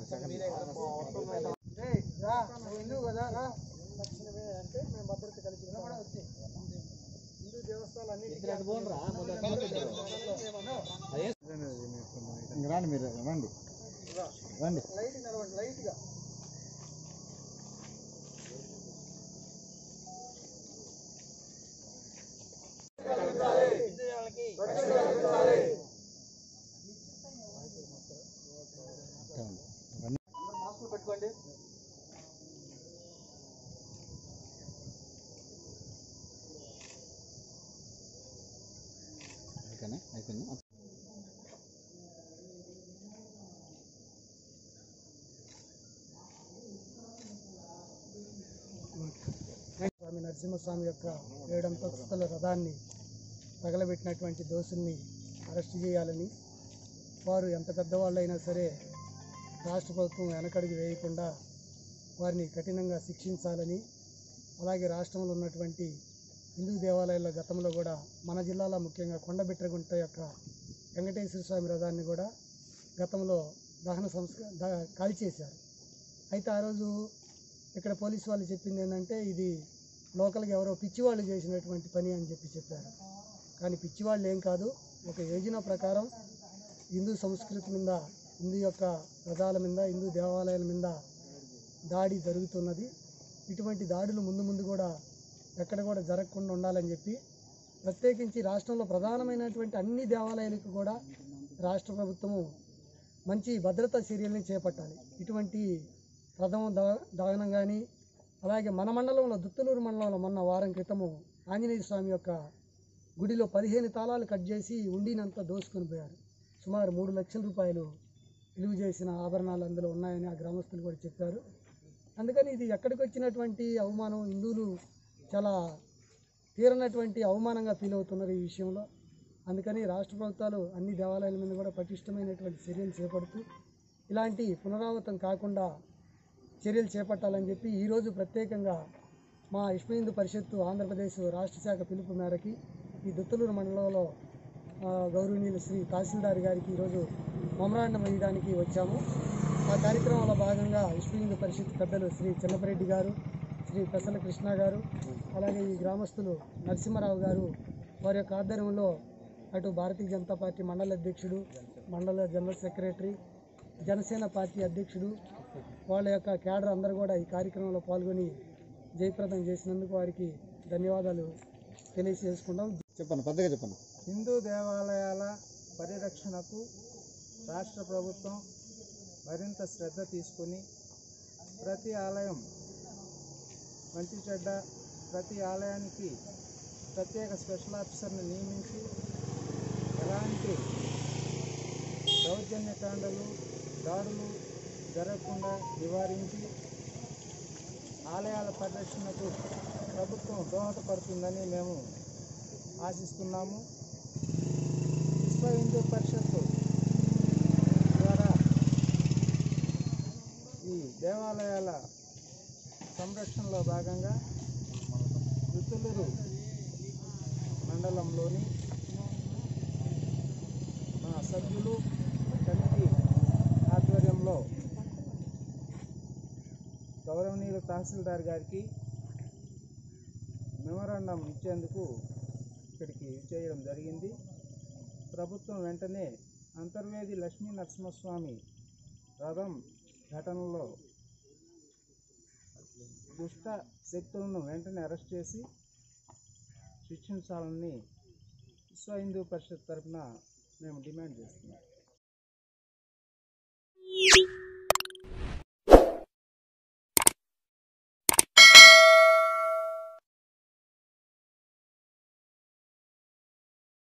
కదా రా తక్షణమే అంటే మేము భద్రత కలిగి వచ్చి హిందూ దేవస్థానాలన్నిటికీ ఇంక రండి మీరు రండి రండి లైట్ నడవండి లైట్గా మాస్కులు పెట్టుకోండి ఓకేనా అయిపోయింది స్వామి నరసింహస్వామి యొక్క ఏడంతస్తుల రథాన్ని తగలబెట్టినటువంటి దోషుల్ని అరెస్ట్ చేయాలని వారు ఎంత పెద్దవాళ్ళైనా సరే రాష్ట్ర ప్రభుత్వం వెనకడుగు వేయకుండా వారిని కఠినంగా శిక్షించాలని అలాగే రాష్ట్రంలో ఉన్నటువంటి హిందూ దేవాలయాల గతంలో కూడా మన జిల్లాలో ముఖ్యంగా కొండబిట్రగుంట యొక్క వెంకటేశ్వర స్వామి రథాన్ని కూడా గతంలో దహన సంస్క ద కాల్చేశారు అయితే ఆ రోజు ఇక్కడ పోలీసు వాళ్ళు చెప్పింది ఏంటంటే ఇది లోకల్గా ఎవరో పిచ్చివాళ్ళు చేసినటువంటి పని అని చెప్పి చెప్పారు కానీ పిచ్చివాళ్ళు ఏం కాదు ఒక యోజన ప్రకారం హిందూ సంస్కృతి మీద హిందూ యొక్క రథాల మీద హిందూ దేవాలయాల మీద దాడి జరుగుతున్నది ఇటువంటి దాడులు ముందు ముందు కూడా ఎక్కడ కూడా జరగకుండా ఉండాలని చెప్పి ప్రత్యేకించి రాష్ట్రంలో ప్రధానమైనటువంటి అన్ని దేవాలయాలకు కూడా రాష్ట్ర ప్రభుత్వము మంచి భద్రతా చర్యల్ని చేపట్టాలి ఇటువంటి రథం ద- దహనం కానీ అలాగే మన మండలంలో దుత్తలూరు మండలంలో మొన్న వారం క్రితము ఆంజనేయ స్వామి యొక్క గుడిలో పదిహేను తాళాలు కట్ చేసి ఉండినంతా దోసుకొని పోయారు సుమారు మూడు లక్షల రూపాయలు విలువ చేసిన ఆభరణాలు అందులో ఉన్నాయని ఆ గ్రామస్తులు కూడా చెప్పారు అందుకని ఇది ఎక్కడికి వచ్చినటువంటి అవమానం హిందువులు చాలా తీరనటువంటి అవమానంగా ఫీల్ అవుతున్నారు ఈ విషయంలో అందుకని రాష్ట్ర ప్రభుత్వాలు అన్ని దేవాలయాల మీద కూడా పటిష్టమైనటువంటి చర్యలు చేపడుతూ ఇలాంటి పునరావృతం కాకుండా చర్యలు చేపట్టాలని చెప్పి ఈరోజు ప్రత్యేకంగా మా విశ్వ హిందూ పరిషత్తు ఆంధ్రప్రదేశ్ రాష్ట్ర శాఖ పిలుపు మేరకి ఈ దుత్తలూరు మండలంలో ఆ, గౌరవనీయులు శ్రీ తహసీల్దార్ గారికి ఈరోజు మెమరాండం వేయడానికి వచ్చాము ఆ కార్యక్రమంలో భాగంగా విశ్వ హిందూ పరిషత్ పెద్దలు శ్రీ చిన్నపరెడ్డి గారు శ్రీ పెసల కృష్ణ గారు అలాగే ఈ గ్రామస్తులు నరసింహారావు గారు వారి యొక్క ఆధ్వర్యంలో అటు భారతీయ జనతా పార్టీ మండల అధ్యక్షుడు మండల జనరల్ సెక్రటరీ జనసేన పార్టీ అధ్యక్షుడు వాళ్ళ యొక్క క్యాడర్ అందరూ కూడా ఈ కార్యక్రమంలో పాల్గొని జయప్రదం చేసినందుకు వారికి ధన్యవాదాలు తెలియజేసుకుంటాం చెప్పండి పెద్దగా చెప్పండి హిందూ దేవాలయాల పరిరక్షణకు రాష్ట్ర ప్రభుత్వం మరింత శ్రద్ధ తీసుకొని ప్రతి ఆలయం మంచి చెడ్డ ప్రతి ఆలయానికి ప్రత్యేక స్పెషల్ ఆఫీసర్ని నియమించి ఎలాంటి దౌర్జన్యకాండలు దాడులు జరగకుండా నివారించి ఆలయాల పరిరక్షణకు ప్రభుత్వం దోహదపడుతుందని మేము ఆశిస్తున్నాము విశ్వ హిందూ పరిషత్తు ద్వారా ఈ దేవాలయాల సంరక్షణలో భాగంగా రుతులూరు మండలంలోని మా సభ్యులు కమిటీ ఆధ్వర్యంలో గౌరవనీయులు తహసీల్దార్ గారికి మెమరాండం ఇచ్చేందుకు ఇక్కడికి చేయడం జరిగింది ప్రభుత్వం వెంటనే అంతర్వేది లక్ష్మీ నరసింహస్వామి రథం ఘటనలో దుష్ట శక్తులను వెంటనే అరెస్ట్ చేసి శిక్షించాలని విశ్వ హిందూ పరిషత్ తరఫున మేము డిమాండ్ చేస్తున్నాం